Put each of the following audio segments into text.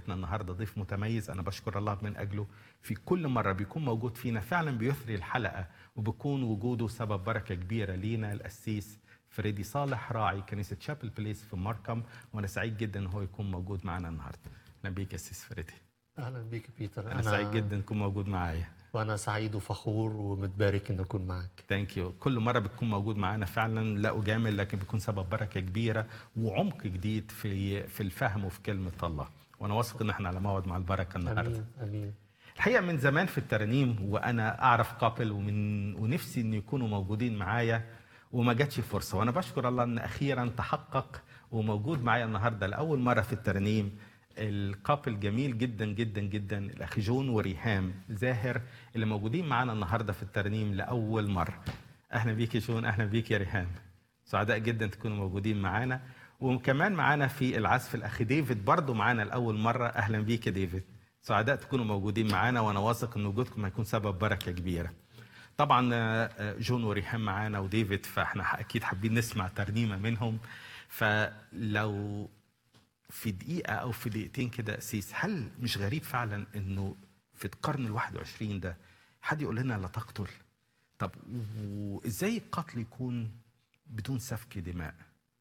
ضيفنا النهارده ضيف متميز انا بشكر الله من اجله في كل مره بيكون موجود فينا فعلا بيثري الحلقه وبيكون وجوده سبب بركه كبيره لينا القسيس فريدي صالح راعي كنيسه شابل بليس في ماركم وانا سعيد جدا ان هو يكون موجود معنا النهارده اهلا بيك يا قسيس فريدي اهلا بيك بيتر انا سعيد جدا تكون موجود معايا وانا سعيد وفخور ومتبارك ان اكون معاك ثانك يو كل مره بتكون موجود معانا فعلا لا اجامل لكن بيكون سبب بركه كبيره وعمق جديد في في الفهم وفي كلمه الله وانا واثق ان احنا على موعد مع البركه النهارده امين امين الحقيقه من زمان في الترانيم وانا اعرف قابل ومن ونفسي ان يكونوا موجودين معايا وما جاتش فرصه وانا بشكر الله ان اخيرا تحقق وموجود معايا النهارده لاول مره في الترانيم الكابل جميل جدا جدا جدا الاخ جون وريهام زاهر اللي موجودين معانا النهارده في الترانيم لاول مره اهلا بيك يا جون اهلا بيك يا ريهام سعداء جدا تكونوا موجودين معانا وكمان معانا في العزف الاخ ديفيد برضو معانا لاول مره اهلا بيك يا ديفيد سعداء تكونوا موجودين معانا وانا واثق ان وجودكم هيكون سبب بركه كبيره طبعا جون وريهام معانا وديفيد فاحنا اكيد حابين نسمع ترنيمه منهم فلو في دقيقة أو في دقيقتين كده أسيس هل مش غريب فعلا إنه في القرن الواحد وعشرين ده حد يقول لنا لا تقتل طب وإزاي القتل يكون بدون سفك دماء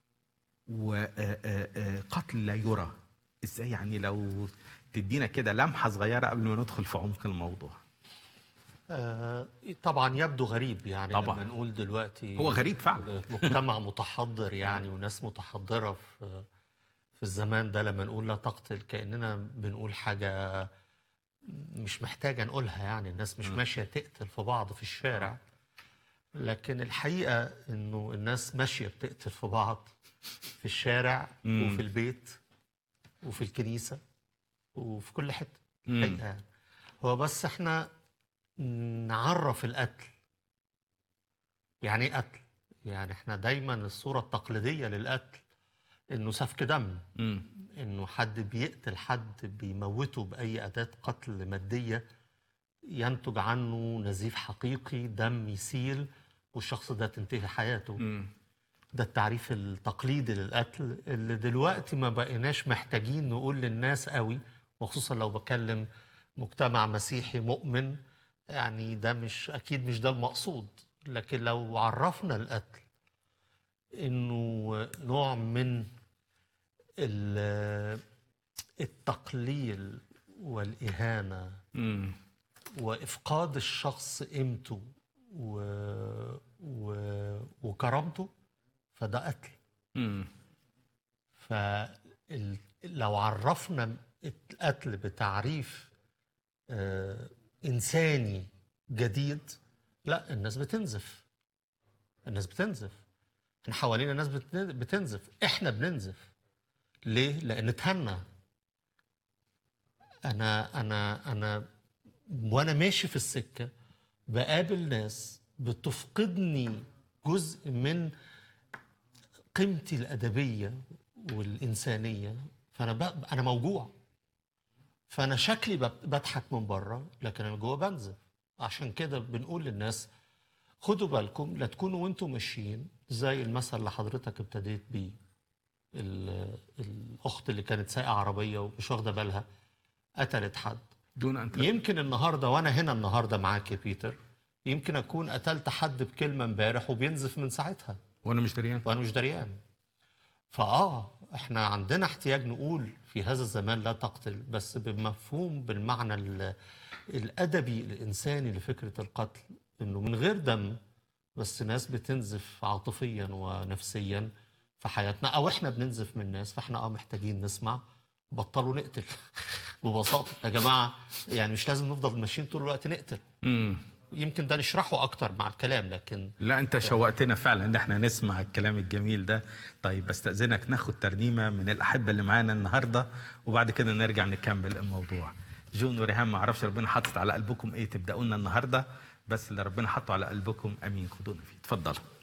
وقتل لا يرى إزاي يعني لو تدينا كده لمحة صغيرة قبل ما ندخل في عمق الموضوع آه طبعا يبدو غريب يعني طبعاً. لما نقول دلوقتي هو غريب فعلا مجتمع متحضر يعني وناس متحضره في في الزمان ده لما نقول لا تقتل كاننا بنقول حاجه مش محتاجه نقولها يعني الناس مش م. ماشيه تقتل في بعض في الشارع لكن الحقيقه انه الناس ماشيه بتقتل في بعض في الشارع مم. وفي البيت وفي الكنيسه وفي كل حته مم. الحقيقه يعني. هو بس احنا نعرف القتل يعني ايه قتل يعني احنا دايما الصوره التقليديه للقتل انه سفك دم مم. انه حد بيقتل حد بيموته باي اداه قتل ماديه ينتج عنه نزيف حقيقي دم يسيل والشخص ده تنتهي حياته مم. ده التعريف التقليدي للقتل اللي دلوقتي ما بقيناش محتاجين نقول للناس قوي وخصوصا لو بكلم مجتمع مسيحي مؤمن يعني ده مش اكيد مش ده المقصود لكن لو عرفنا القتل انه نوع من ال- التقليل والاهانه مم. وافقاد الشخص قيمته و... و... وكرامته فده قتل مم. فلو عرفنا القتل بتعريف آه، انساني جديد لا الناس بتنزف الناس بتنزف احنا حوالينا ناس بت- بتنزف احنا بننزف ليه لان اتهنا انا انا انا وانا ماشي في السكه بقابل ناس بتفقدني جزء من قيمتي الادبيه والانسانيه فانا ب... انا موجوع فانا شكلي بب- بضحك من بره لكن انا جوه بنزف عشان كده بنقول للناس خدوا بالكم لا تكونوا وانتم ماشيين زي المثل اللي حضرتك ابتديت بيه ال- الاخت اللي كانت سايقه عربيه ومش واخده بالها قتلت حد دون أن ت- يمكن النهارده وانا هنا النهارده معاك يا بيتر يمكن اكون قتلت حد بكلمه امبارح وبينزف من ساعتها وأنا مش دريان وانا مش دريان فاه احنا عندنا احتياج نقول في هذا الزمان لا تقتل بس بمفهوم بالمعنى ال- الادبي الانساني لفكره القتل انه من غير دم بس ناس بتنزف عاطفيا ونفسيا في حياتنا او احنا بننزف من الناس فاحنا اه محتاجين نسمع بطلوا نقتل ببساطه يا جماعه يعني مش لازم نفضل ماشيين طول الوقت نقتل مم. يمكن ده نشرحه اكتر مع الكلام لكن لا انت شوقتنا فعلا ان احنا نسمع الكلام الجميل ده طيب بستأذنك ناخد ترنيمة من الأحبة اللي معانا النهاردة وبعد كده نرجع نكمل الموضوع جون وريهام ما اعرفش ربنا حاطط على قلبكم ايه تبدأوا لنا النهاردة بس اللي ربنا حطه على قلبكم امين خدونا فيه اتفضلوا